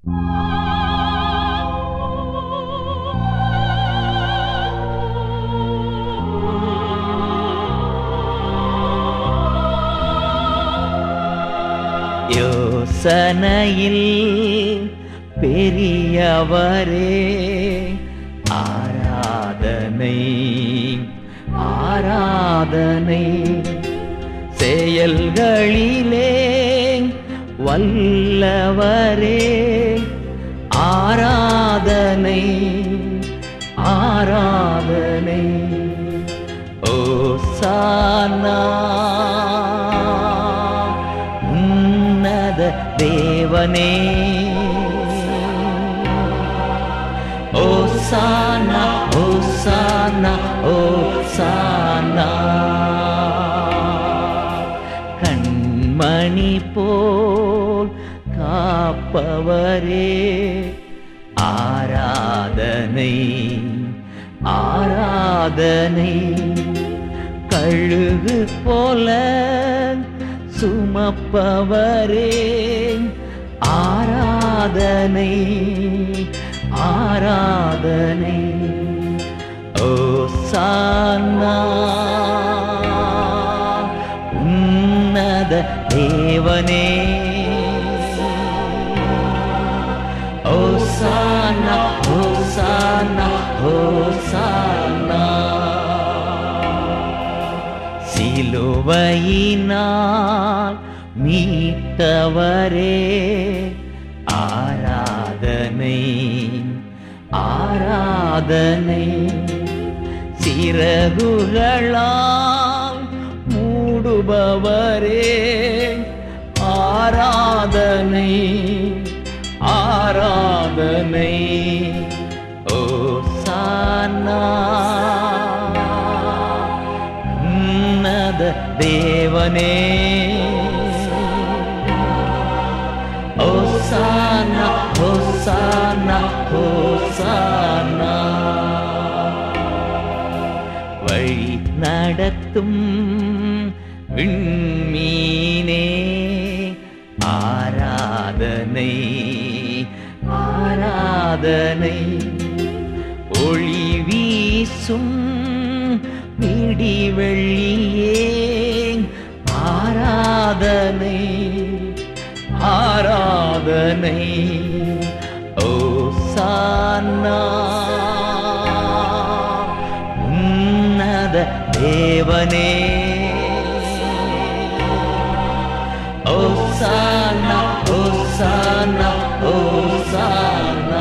யோசனையில் பெரியவரே ஆராதனை ஆராதனை செயல்களிலே வல்லவரே ஆராதனை ஆராதனை ஓசானா உன்னத தேவனே ஓசானா ஓசானா ஓசானா கண்மணி போல் காப்பவரே ஆராதனை ஆராதனை கழுகு போல சுமப்பவரே ஆராதனை ஆராதனை ஓசானா உன்னத தேவனே ஓசானா ஓசானா ஓசானா சிலுவையினால் மீட்டவரே ஆராதனை ஆராதனை சிறகுகளால் மூடுபவரே ஆராதனை ஆராதனை ஓசானா உன்னத தேவனே ஓசானா ஓசானா ஓசானா வழி நடத்தும் விண்மீனே ஆராதனை ஆராதனை ஒளி வீசும் விடி வெள்ளியே ஆராதனை ஆராதனை ஓசானா உன்னத தேவனே ஓசானா ஓசானா ஓசானா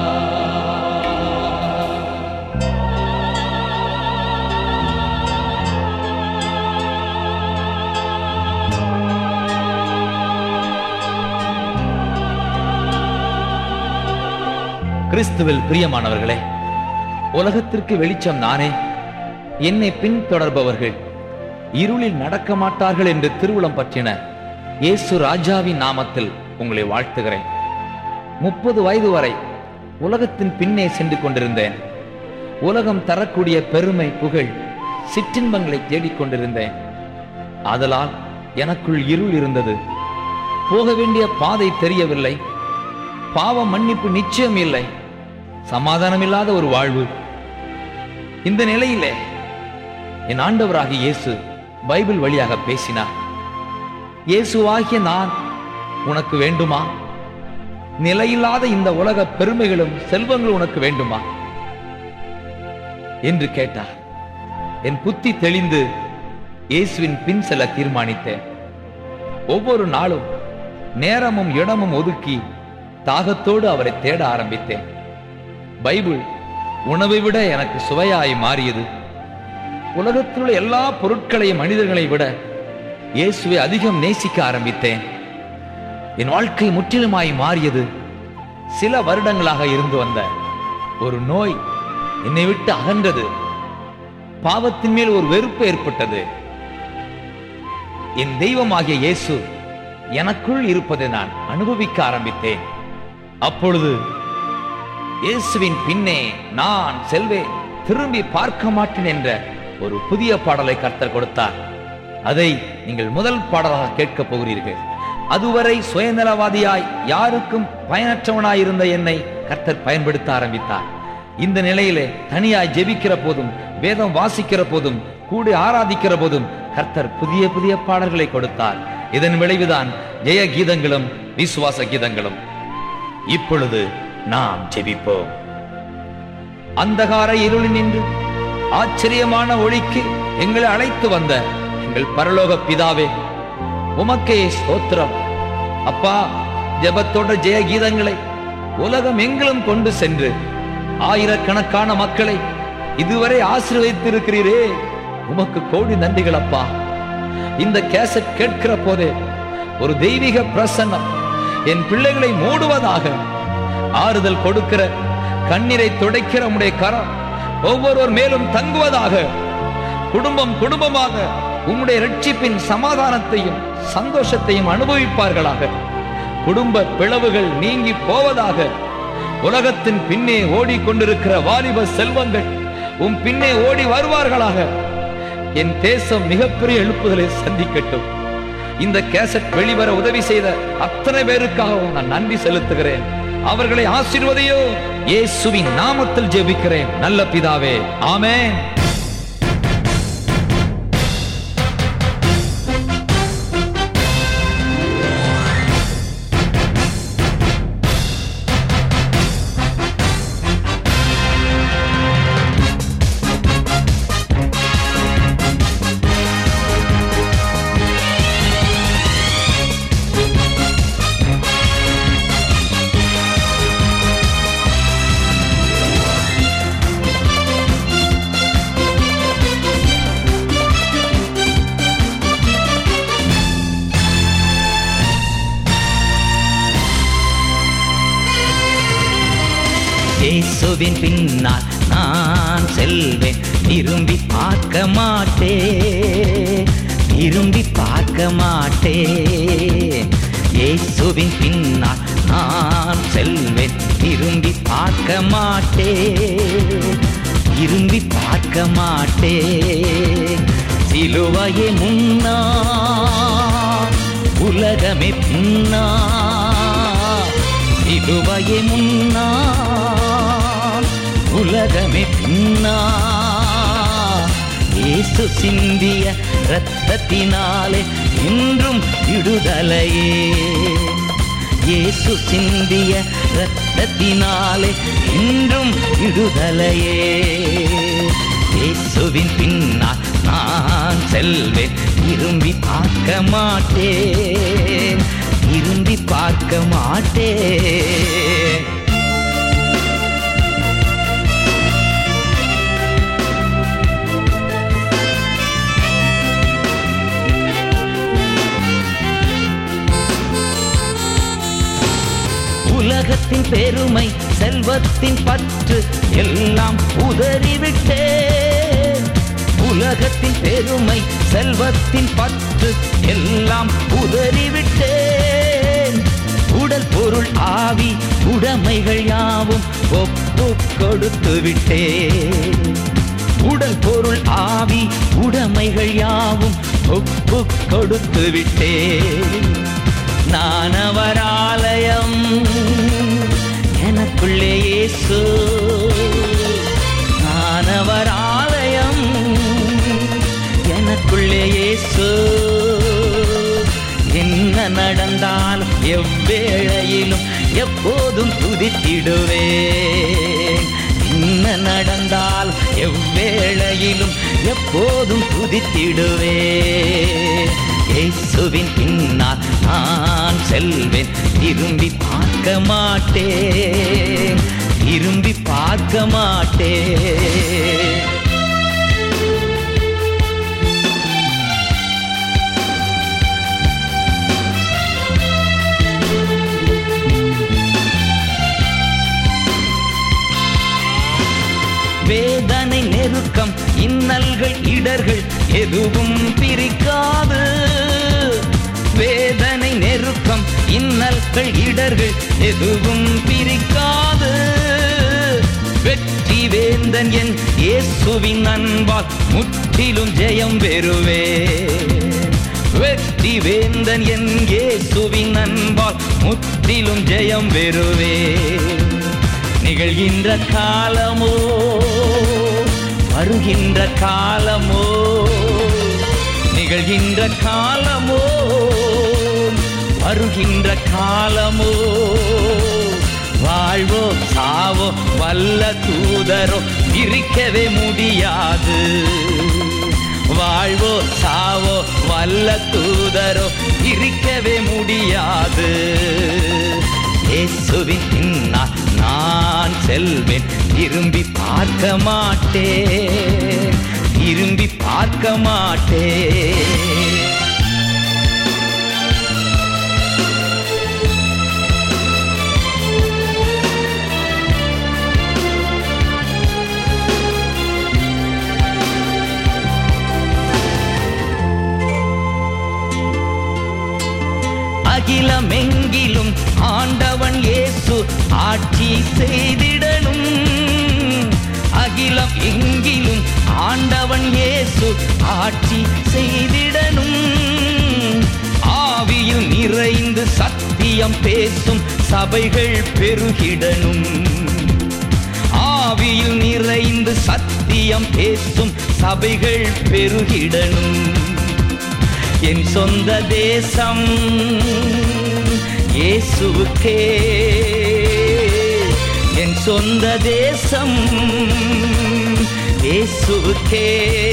கிறிஸ்துவில் பிரியமானவர்களே உலகத்திற்கு வெளிச்சம் நானே என்னை பின்தொடர்பவர்கள் இருளில் நடக்க மாட்டார்கள் என்று திருவுளம் பற்றின இயேசு ராஜாவின் நாமத்தில் உங்களை வாழ்த்துகிறேன் முப்பது வயது வரை உலகத்தின் பின்னே சென்று கொண்டிருந்தேன் உலகம் தரக்கூடிய பெருமை புகழ் சிற்றின்பங்களை தேடிக் கொண்டிருந்தேன் ஆதலால் எனக்குள் இருள் இருந்தது போக வேண்டிய பாதை தெரியவில்லை பாவ மன்னிப்பு நிச்சயம் இல்லை சமாதானமில்லாத ஒரு வாழ்வு இந்த நிலையிலே என் ஆண்டவராகிய இயேசு பைபிள் வழியாக பேசினார் இயேசுவாகிய நான் உனக்கு வேண்டுமா நிலையில்லாத இந்த உலக பெருமைகளும் செல்வங்களும் உனக்கு வேண்டுமா என்று கேட்டார் என் புத்தி தெளிந்து இயேசுவின் பின் செல்ல தீர்மானித்தேன் ஒவ்வொரு நாளும் நேரமும் இடமும் ஒதுக்கி தாகத்தோடு அவரை தேட ஆரம்பித்தேன் பைபிள் உணவை விட எனக்கு சுவையாய் மாறியது உலகத்தில் உள்ள எல்லா பொருட்களையும் மனிதர்களை விட இயேசுவை அதிகம் நேசிக்க ஆரம்பித்தேன் என் வாழ்க்கை முற்றிலுமாய் மாறியது சில வருடங்களாக இருந்து வந்த ஒரு நோய் என்னை விட்டு அகன்றது பாவத்தின் மேல் ஒரு வெறுப்பு ஏற்பட்டது என் தெய்வமாகிய இயேசு எனக்குள் இருப்பதை நான் அனுபவிக்க ஆரம்பித்தேன் அப்பொழுது இயேசுவின் பின்னே நான் செல்வேன் திரும்பி பார்க்க மாட்டேன் என்ற ஒரு புதிய பாடலை கர்த்தர் கொடுத்தார் அதை நீங்கள் முதல் பாடலாக கேட்கப் போகிறீர்கள் அதுவரை சுயநலவாதியாய் யாருக்கும் பயனற்றவனாயிருந்த என்னை கர்த்தர் பயன்படுத்த ஆரம்பித்தார் இந்த நிலையிலே தனியாய் ஜெபிக்கிற போதும் வேதம் வாசிக்கிற போதும் கூடி ஆராதிக்கிற போதும் கர்த்தர் புதிய புதிய பாடல்களை கொடுத்தார் இதன் விளைவுதான் ஜெய கீதங்களும் விசுவாச கீதங்களும் இப்பொழுது நாம் ஜெபிப்போம் அந்தகார இருளில் நின்று ஆச்சரியமான ஒளிக்கு எங்களை அழைத்து வந்த எங்கள் பரலோக பிதாவே உமக்கே ஸ்தோத்திரம் அப்பா ஜெபத்தோட ஜெய கீதங்களை உலகம் எங்கிலும் கொண்டு சென்று ஆயிரக்கணக்கான மக்களை இதுவரை ஆசீர்வதித்திருக்கிறீரே உமக்கு கோடி நன்றிகள் அப்பா இந்த கேசட் கேட்கிற போதே ஒரு தெய்வீக பிரசன்னம் என் பிள்ளைகளை மூடுவதாக ஆறுதல் கொடுக்கிற கண்ணீரை துடைக்கிற உடைய கரம் ஒவ்வொருவர் மேலும் தங்குவதாக குடும்பம் குடும்பமாக உம்முடைய ரட்சிப்பின் சமாதானத்தையும் சந்தோஷத்தையும் அனுபவிப்பார்களாக குடும்ப பிளவுகள் நீங்கி போவதாக உலகத்தின் பின்னே ஓடிக்கொண்டிருக்கிற வாலிப செல்வங்கள் உம் பின்னே ஓடி வருவார்களாக என் தேசம் மிகப்பெரிய எழுப்புதலை சந்திக்கட்டும் இந்த கேசட் வெளிவர உதவி செய்த அத்தனை பேருக்காகவும் நான் நன்றி செலுத்துகிறேன் அவர்களை ஆசீர்வதையோ இயேசுவின் நாமத்தில் ஜெபிக்கிறேன் நல்ல பிதாவே ஆமென் இயேசுவின் பின்னால் நான் செல்வேன் திரும்பி பார்க்க மாட்டேன் திரும்பி பார்க்க மாட்டேன் இயேசுவின் பின்னால் நான் செல்வேன் திரும்பி பார்க்க மாட்டேன் திரும்பி பார்க்க மாட்டேன் சிலுவையே முன்னா உலகமே பின்னா சிலுவையே முன்னா உலகமே பின்னா இயேசு சிந்திய இரத்தத்தினாலே இன்றும் விடுதலையே இயேசு சிந்திய இரத்தத்தினாலே இன்றும் விடுதலையே இயேசுவின் பின்னால் நான் செல்வேன் திரும்பி பார்க்க மாட்டேன் திரும்பி பார்க்க மாட்டேன் உலகத்தின் பெருமை செல்வத்தின் பற்று எல்லாம் உதறிவிட்டேன் உலகத்தின் பெருமை செல்வத்தின் பற்று எல்லாம் உதறிவிட்டேன் உடல் பொருள் ஆவி உடைமைகள் யாவும் ஒப்பு கொடுத்து விட்டேன் உடல் பொருள் ஆவி உடைமைகள் யாவும் ஒப்பு கொடுத்து விட்டேன் நான் அவர் ஆலயம் எனக்குள்ளே இயேசு நான் அவர் ஆலயம் எனக்குள்ளே இயேசு என்ன நடந்தால் எவ்வேளையிலும் எப்போதும் துதித்திடுவேன் என்ன நடந்தால் எவ்வேளையிலும் எப்போதும் துதித்திடுவேன் இயேசுவின் பின்னால் நான் செல்வேன் திரும்பி பார்க்க மாட்டேன் திரும்பி பார்க்க மாட்டேன் வேதனை நெருக்கம் இன்னல்கள் இடர்கள் எதுவும் பிரிக்காது வேதனை நெருக்கம் இன்னல்கள் இடர்கள் எதுவும் பிரிக்காது வெற்றி வேந்தன் என் இயேசுவின் அன்பால் முற்றிலும் ஜெயம் பெறுவேன் வெற்றி வேந்தன் என் இயேசுவின் அன்பால் முற்றிலும் ஜெயம் பெறுவே நிகழ்கின்ற காலமோ வருகின்ற காலமோ நிகழ்கின்ற காலமோ வருகின்ற காலமோ வாழ்வோ சாவோ வல்ல தூதரோ பிரிக்கவே முடியாது வாழ்வோ சாவோ வல்ல தூதரோ பிரிக்கவே முடியாது இயேசுவின் பின்னால் நான் செல்வேன் திரும்பி பார்க்க மாட்டேன் திரும்பி பார்க்க மாட்டேன் அகிலமெங்கிலும் ஆண்டவன் இயேசு ஆட்சி செய்திடணும் அகிலம் எங்கிலும் ஆண்டவன் இயேசு ஆட்சி செய்திடணும் ஆவியில் நிறைந்து சத்தியம் பேசும் சபைகள் பெருகிடணும் ஆவியில் நிறைந்து சத்தியம் பேசும் சபைகள் பெருகிடணும் என் சொந்த தேசம் இயேசுவுக்கே என் சொந்த தேசம் இயேசுவுக்கே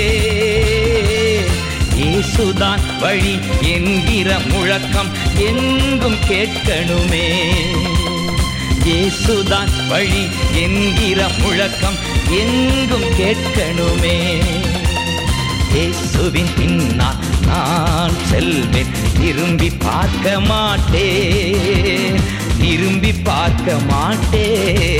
இயேசுதான் வழி என்கிற முழக்கம் எங்கும் கேட்கணுமே இயேசுதான் வழி என்கிற முழக்கம் எங்கும் கேட்கணுமே இயேசுவின் பின்னால் நான் செல்வேன் திரும்பி பார்க்க மாட்டேன் திரும்பி பார்க்க மாட்டேன்